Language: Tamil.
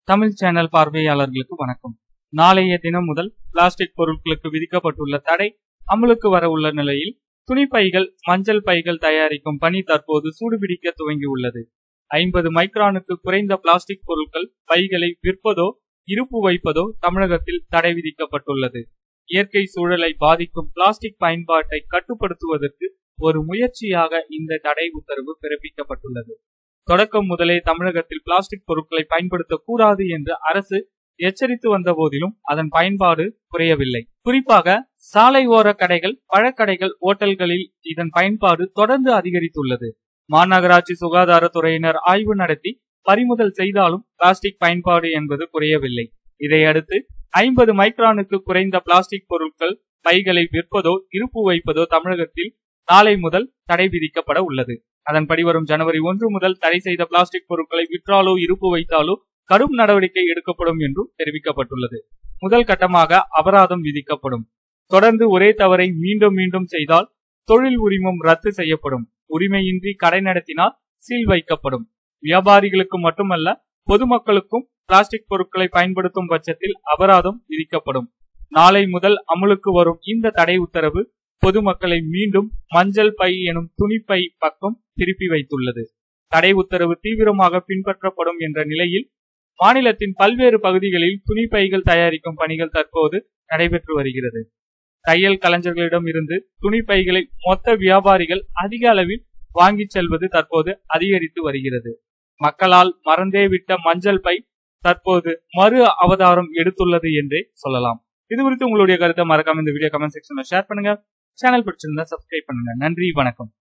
தமிழ் சேனல் பார்வையாளர்களுக்கு வணக்கம் நாளைய தினம் முதல் பிளாஸ்டிக் பொருட்களுக்கு விதிக்கப்பட்டுள்ள தடை அமலுக்கு வர உள்ள நிலையில் துணிப்பைகள் மஞ்சள் பைகள் தயாரிக்கும் பணி தற்போது சூடுபிடிக்க துவங்கியுள்ளது ஐம்பது மைக்ரானுக்கு குறைந்த பிளாஸ்டிக் பொருட்கள் பைகளை விற்பதோ இருப்பு வைப்பதோ தமிழகத்தில் தடை விதிக்கப்பட்டுள்ளது இயற்கை சூழலை பாதிக்கும் பிளாஸ்டிக் பயன்பாட்டை கட்டுப்படுத்துவதற்கு ஒரு முயற்சியாக இந்த தடை உத்தரவு பிறப்பிக்கப்பட்டுள்ளது தொடக்கம் முதலே தமிழகத்தில் பிளாஸ்டிக் பொருட்களை பயன்படுத்தக்கூடாது என்று அரசு எச்சரித்து வந்த போதிலும் அதன் பயன்பாடு குறையவில்லை குறிப்பாக சாலை ஓர கடைகள் பழக்கடைகள் ஓட்டல்களில் இதன் பயன்பாடு தொடர்ந்து அதிகரித்துள்ளது மாநகராட்சி சுகாதாரத்துறையினர் ஆய்வு நடத்தி பறிமுதல் செய்தாலும் பிளாஸ்டிக் பயன்பாடு என்பது குறையவில்லை இதையடுத்து ஐம்பது மைக்ரானுக்கு குறைந்த பிளாஸ்டிக் பொருட்கள் பைகளை விற்பதோ இருப்பு வைப்பதோ தமிழகத்தில் நாளை முதல் தடை விதிக்கப்பட உள்ளது அதன்படி வரும் ஜனவரி ஒன்று முதல் தடை செய்த பிளாஸ்டிக் பொருட்களை விற்றாலோ இருப்பு வைத்தாலோ கடும் நடவடிக்கை எடுக்கப்படும் என்றும் தெரிவிக்கப்பட்டுள்ளது முதல் கட்டமாக அபராதம் விதிக்கப்படும் தொடர்ந்து ஒரே தவறை மீண்டும் மீண்டும் செய்தால் தொழில் உரிமம் ரத்து செய்யப்படும் உரிமையின்றி கடை நடத்தினால் சீல் வைக்கப்படும் வியாபாரிகளுக்கு மட்டுமல்ல பொதுமக்களுக்கும் பிளாஸ்டிக் பொருட்களை பயன்படுத்தும் பட்சத்தில் அபராதம் விதிக்கப்படும் நாளை முதல் அமலுக்கு வரும் இந்த தடை உத்தரவு பொதுமக்களை மீண்டும் மஞ்சள் பை எனும் துணிப்பை பக்கம் திருப்பி வைத்துள்ளது தடை உத்தரவு தீவிரமாக பின்பற்றப்படும் என்ற நிலையில் மாநிலத்தின் பல்வேறு பகுதிகளில் துணிப்பைகள் தயாரிக்கும் பணிகள் தற்போது நடைபெற்று வருகிறது தையல் கலைஞர்களிடம் இருந்து துணிப்பைகளை மொத்த வியாபாரிகள் அதிக அளவில் வாங்கிச் செல்வது தற்போது அதிகரித்து வருகிறது மக்களால் மறந்தே விட்ட மஞ்சள் பை தற்போது மறு அவதாரம் எடுத்துள்ளது என்றே சொல்லலாம் இது குறித்து உங்களுடைய கருத்தை மறக்காம இந்த வீடியோ கமெண்ட் செக்ஷன்ல ஷேர் பண்ணுங்க சேனல் பிடிச்சிருந்தா சப்ஸ்கிரைப் பண்ணுங்க நன்றி வணக்கம்